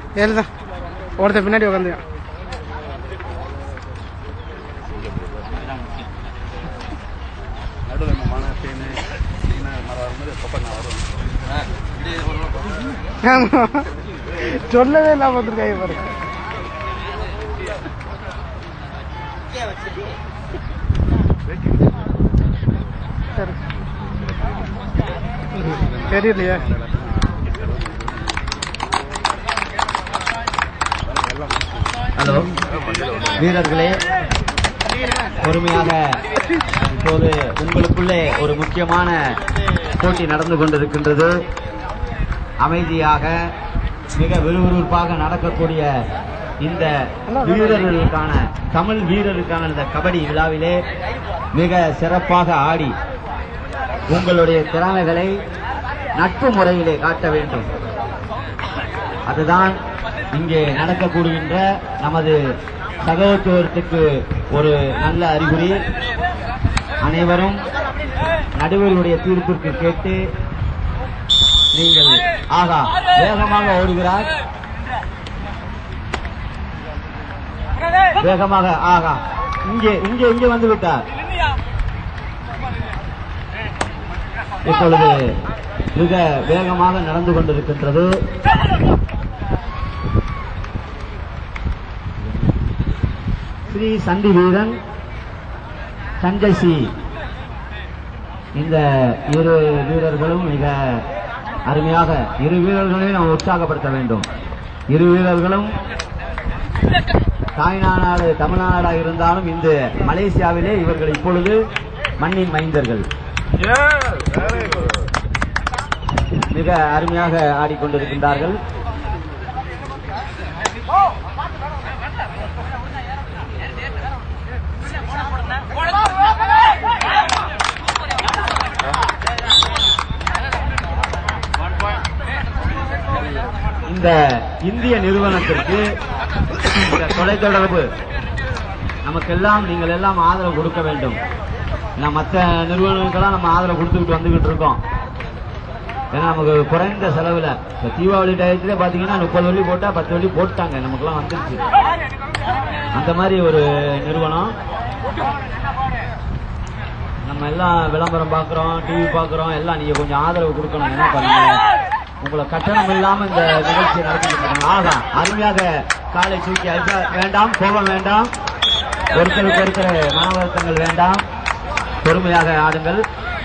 ஏழு தான் ஒருத்தன் பின்னாடி உட்காந்துக்கான் நடுவில் இந்த மனை தேனு சீனா மரம் வரும்போது அப்பப்போ நான் வருவேன் ஆமா. சொல்லவே இல்லாம வந்துருக்காங்க பாரு சரி தெரியலையே ஹலோ வீரர்களே பொறுமையாக இப்போது உங்களுக்குள்ளே ஒரு முக்கியமான போட்டி நடந்து கொண்டிருக்கின்றது அமைதியாக மிக விறுவிறுப்பாக நடக்கக்கூடிய இந்த வீரர்களுக்கான தமிழ் வீரருக்கான இந்த கபடி விழாவிலே மிக சிறப்பாக ஆடி உங்களுடைய திறமைகளை நட்பு முறையிலே காட்ட வேண்டும் அதுதான் இங்கே நடக்கக்கூடுகின்ற நமது சகோதரத்துவத்துக்கு ஒரு நல்ல அறிகுறி அனைவரும் நடுவருடைய தீர்ப்பிற்கு கேட்டு நீங்கள் ஆகா வேகமாக ஓடுகிறார் வேகமாக ஆகா இங்கே இங்கே இங்கே வந்து விட்டார் இப்பொழுது மிக வேகமாக நடந்து கொண்டிருக்கின்றது ஸ்ரீ சண்டி வீரன் சஞ்சய் சி இந்த இரு வீரர்களும் மிக அருமையாக இரு வீரர்களையும் நாம் உற்சாகப்படுத்த வேண்டும் இரு வீரர்களும் தாய்நாடு தமிழ்நாடாக இருந்தாலும் இந்த மலேசியாவிலே இவர்கள் இப்பொழுது மண்ணின் மைந்தர்கள் மிக அருமையாக ஆடிக்கொண்டிருக்கின்றார்கள் இந்த இந்திய நிறுவனத்திற்கு இந்த தொலைத்தொடர்பு நமக்கெல்லாம் நீங்கள் எல்லாம் ஆதரவு கொடுக்க வேண்டும் ஏன்னா மற்ற நிறுவனங்களுக்கெல்லாம் நம்ம ஆதரவு கொடுத்துக்கிட்டு வந்துகிட்டு இருக்கோம் ஏன்னா நமக்கு குறைந்த செலவுல இப்ப தீபாவளி டயத்துல பாத்தீங்கன்னா முப்பது வள்ளி போட்டா பத்து வள்ளி போட்டாங்க நமக்குலாம் வந்துருச்சு அந்த மாதிரி ஒரு நிறுவனம் நம்ம எல்லாம் விளம்பரம் பார்க்குறோம் டிவி பார்க்குறோம் எல்லாம் நீங்க கொஞ்சம் ஆதரவு கொடுக்கணும் என்ன பண்ணுங்க உங்களை கட்டணம் இல்லாம இந்த நிகழ்ச்சியை நடத்திட்டு இருக்காங்க ஆகா அருமையாக காலை தூக்கி அடிச்சா வேண்டாம் கோபம் வேண்டாம் ஒருத்தருக்கு ஒருத்தர் மன வருத்தங்கள் வேண்டாம் பொறுமையாக ஆடுங்கள்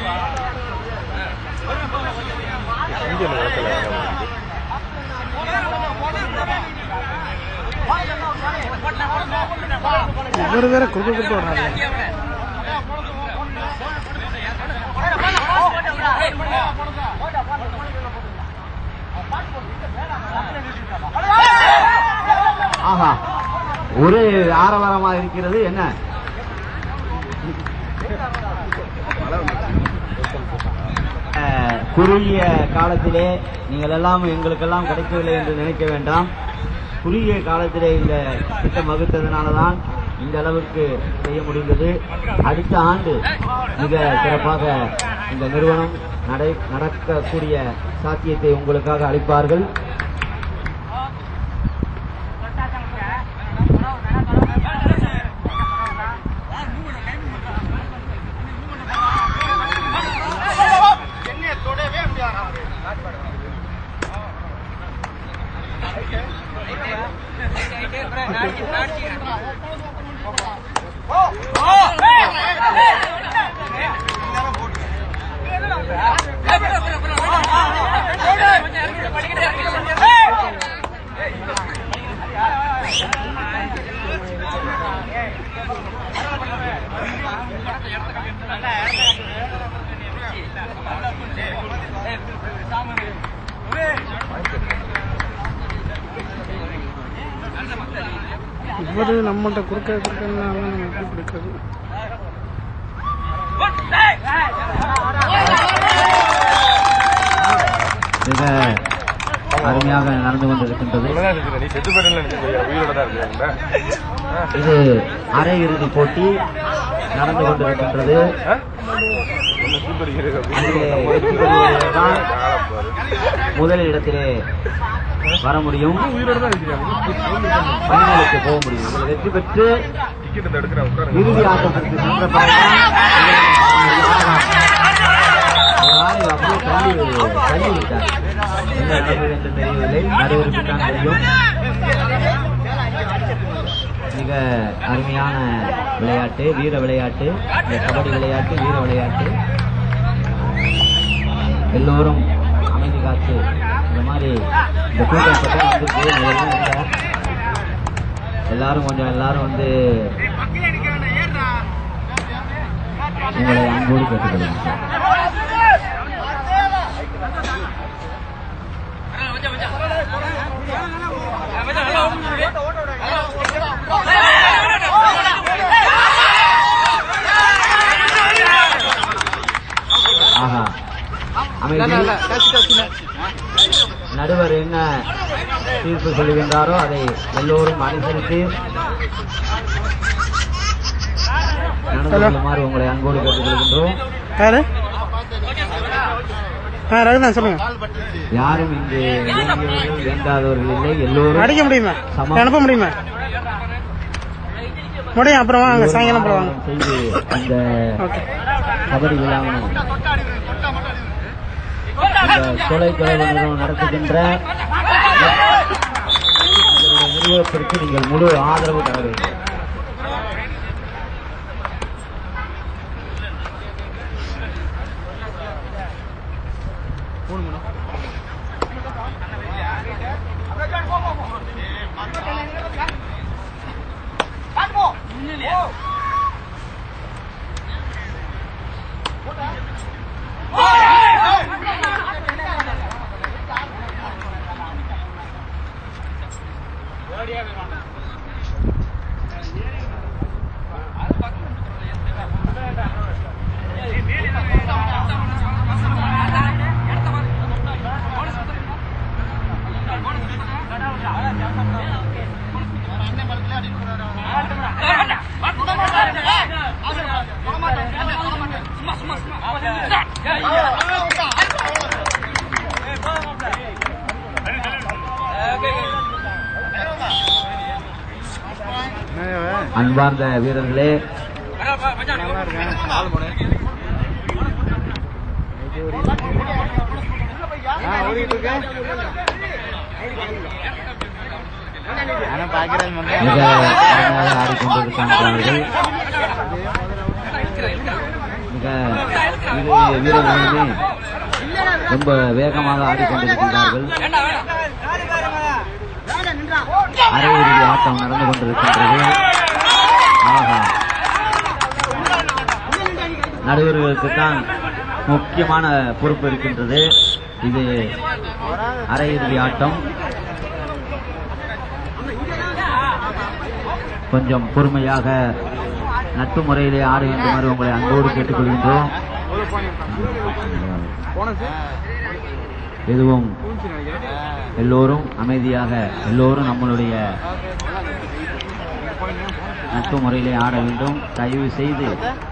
இவர் வேற குறுக்க குறுக்க வராது ஆஹா ஒரே ஆரவாரமாக இருக்கிறது என்ன அஹ், குறுகிய காலத்திலே நீங்கள் எல்லாம் எங்களுக்கெல்லாம் கிடைக்கவில்லை என்று நினைக்க வேண்டாம் குறுகிய காலத்திலே இந்த திட்டம் வகுத்ததுனாலதான் இந்த அளவுக்கு செய்ய முடிந்தது அடுத்த ஆண்டு மிக சிறப்பாக இந்த நிறுவனம் நடை நடக்கக்கூடிய சாத்தியத்தை உங்களுக்காக அளிப்பார்கள் இவரு நம்மள்ட்ட குறுக்க குறுக்கன்னா நம்ம எப்படி கொடுக்குறது மிக அருமையாக நடந்து கொண்டிருக்கின்றது நீ செத்து போயிடல உயிரோட தான் இருக்கியா இது அரையிறுதி போட்டி நடந்து கொண்டிருக்கின்றது அதிலே வெற்றி பெறுவதுதான் முதல் இடத்திலே வர முடியும் உயிரோட தான் இருக்கிறாங்க ஃபைனலுக்கு போக முடியும் இதில் வெற்றி பெற்று டிக்கெட் இந்த எடுக்கிற உட்கார இறுதி ஆட்டத்திற்கு சென்ற பிறகுதான் ஒரு ஆளை அப்படியே தள்ளி தள்ளி விட்டார் என்ன நடந்தது என்று தெரியவில்லை நடுவருக்கு தான் தெரியும் மிக அருமையான விளையாட்டு வீர விளையாட்டு இந்த கபடி விளையாட்டு வீர விளையாட்டு எல்லோரும் அமைதி காத்து இந்த மாதிரி இந்த கூட்டம் பட்டம் வந்துருக்கு முதல்ல இல்லை. எல்லாரும் கொஞ்சம் எல்லாரும் வந்து உங்களை அன்போடு கேட்டுக்கொள்ளுங்க ஆஹா அமைதி நடுவர் என்ன தீர்ப்பு சொல்லுகின்றாரோ அதை எல்லோரும் அனுசரித்து நடந்து கொள்ளுமாறு உங்களை அன்போடு கேட்டுக்கொள்கின்றோம் யாரு ஆ ரகுதான் சொல்லுங்க யாரும் இங்கு வேண்டியவர்கள் வேண்டாதவர்கள் இல்லை எல்லோரும் அடிக்க முடியுமா சமம். அனுப்ப முடியுமா முடியும் அப்புறமா அங்க சாயங்காலம் போடுவாங்க செய்து இந்த ஓகே கபடி விழாவினை இந்த தொலைத்தொலைவு நிறுவனம் நடத்துகின்ற இந்த நிறுவனத்திற்கு நீங்கள் முழு ஆதரவு தர வேண்டும் அன்பார்ந்த வீரர்களே மிக அருமையாக ஆடிக்கொண்டிருக்கின்றார்கள் மிக இரு வீரர்களுமே ரொம்ப வேகமாக ஆடிக்கொண்டிருக்கின்றார்கள் அரையிறுதி ஆட்டம் நடந்து கொண்டிருக்கின்றது ஆஹா நடுவர்களுக்கு தான் முக்கியமான பொறுப்பு இருக்கின்றது இது அரையிறுதி ஆட்டம் கொஞ்சம் பொறுமையாக நட்பு முறையிலே ஆட வேண்டுமாறு உங்களை அன்போடு கேட்டுக்கொள்கின்றோம் எதுவும் எல்லோரும் அமைதியாக எல்லோரும் நம்மளுடைய நட்பு முறையிலே ஆட வேண்டும் தயவு செய்து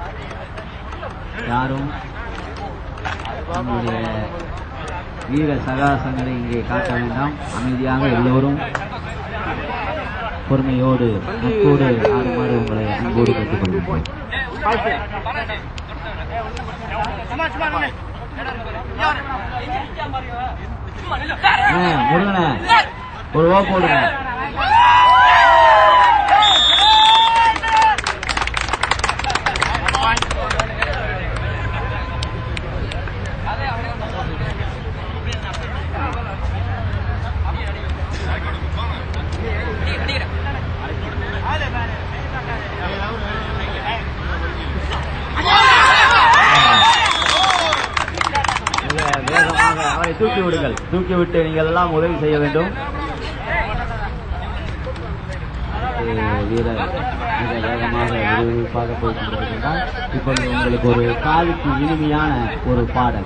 யாரும் நம்முடைய வீர சகாசங்களை இங்கே காட்ட வேண்டாம் அமைதியாக எல்லோரும் பொறுமையோடு நட்போடு ஆடுமாறு உங்களை அன்போடு கேட்டுக்கொள்கின்றோம் ஆ, முருகனே ஒரு ஓ போடுங்க மிக வேகமாக அவரை தூக்கி விடுங்கள் தூக்கி விட்டு நீங்கள் எல்லாம் உதவி செய்ய வேண்டும் ஏ, வீரர் மிக வேகமாக விறுவிறுப்பாக போய் கொண்டிருக்கின்றார் இப்பொழுது உங்களுக்கு ஒரு காலுக்கு இனிமையான ஒரு பாடல்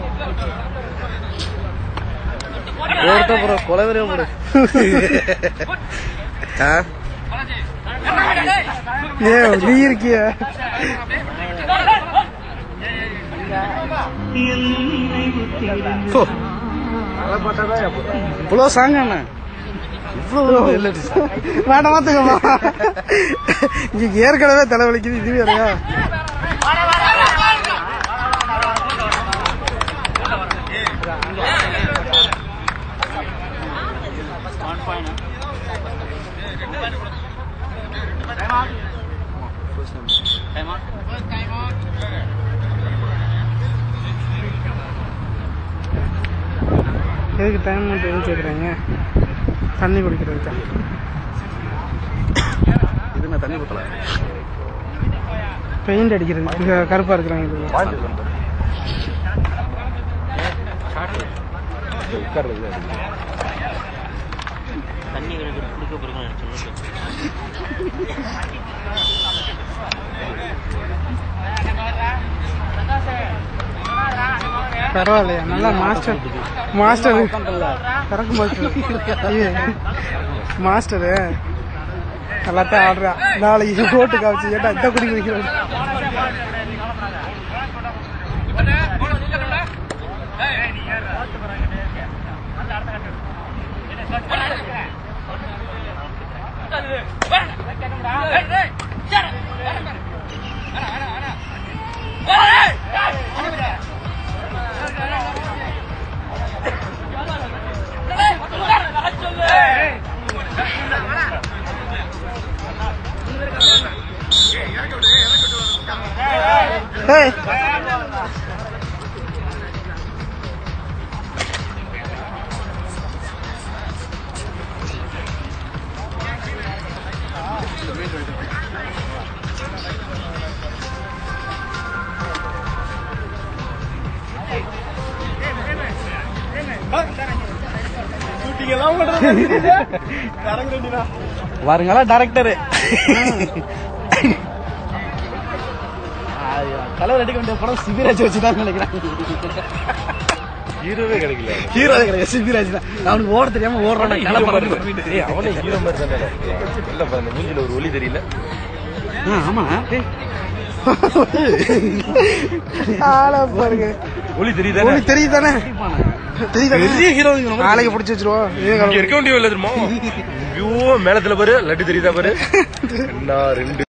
ஏ நீ இருக்கிய இவ்வளோ சாங்க அண்ணா இவ்வளவு இல்லடி சார் வேண்டாம் மாத்துக்கம்மா இங்க ஏற்கனவே தலைவலிக்குது இது வேறையா எதுக்கு டைம் மட்டும் எதுவும் கேட்குறீங்க தண்ணி குடிக்கிறதுக்கா இது நான் தண்ணி ஊற்றல பெயிண்ட் அடிக்கிறது இங்க கருப்பா இருக்கிறாங்க இது உட்கார்றது தண்ணி எனக்கு குடிக்க போறேன்னு பரவாயில்லையா நல்லா மாஸ்டர் மாஸ்டர் கறக்கு மாஸ்டர் மாஸ்டரு எல்லாத்தையும் ஆடுறா நாளைக்கு ஓட்டு காமிச்சு ஏட்டா இந்த குடி குடிக்கிறோம் ஏய் வருங்களா டேரக்டரு தலைவர் அடிக்க வேண்டிய படம் சிபிராஜ் வச்சுதான் நினைக்கிறேன் ஹீரோவே கிடைக்கல ஹீரோ கிடையாது சிபிராஜ் தான் நான் அவனுக்கு ஓட தெரியாம ஓடுறான் ஹீரோ மாதிரி ஏய், அவனே ஹீரோ மாதிரி தானே இல்ல பாரு, அந்த மூஞ்சில ஒரு ஒளி தெரியல ஆமா ஆளா பாருங்க ஒளி தெரியுதானே உங்களுக்கு தெரியுது தானே தெரியுது பெரிய ஹீரோ நாளைக்கு பிடிச்சி வச்சிருவோம் இதே இங்க காலம். இருக்க வேண்டிய தெரியுமா ஐயோ மேலத்துல பாரு லட்டு தெரியுதா பாரு என்ன ரெண்டு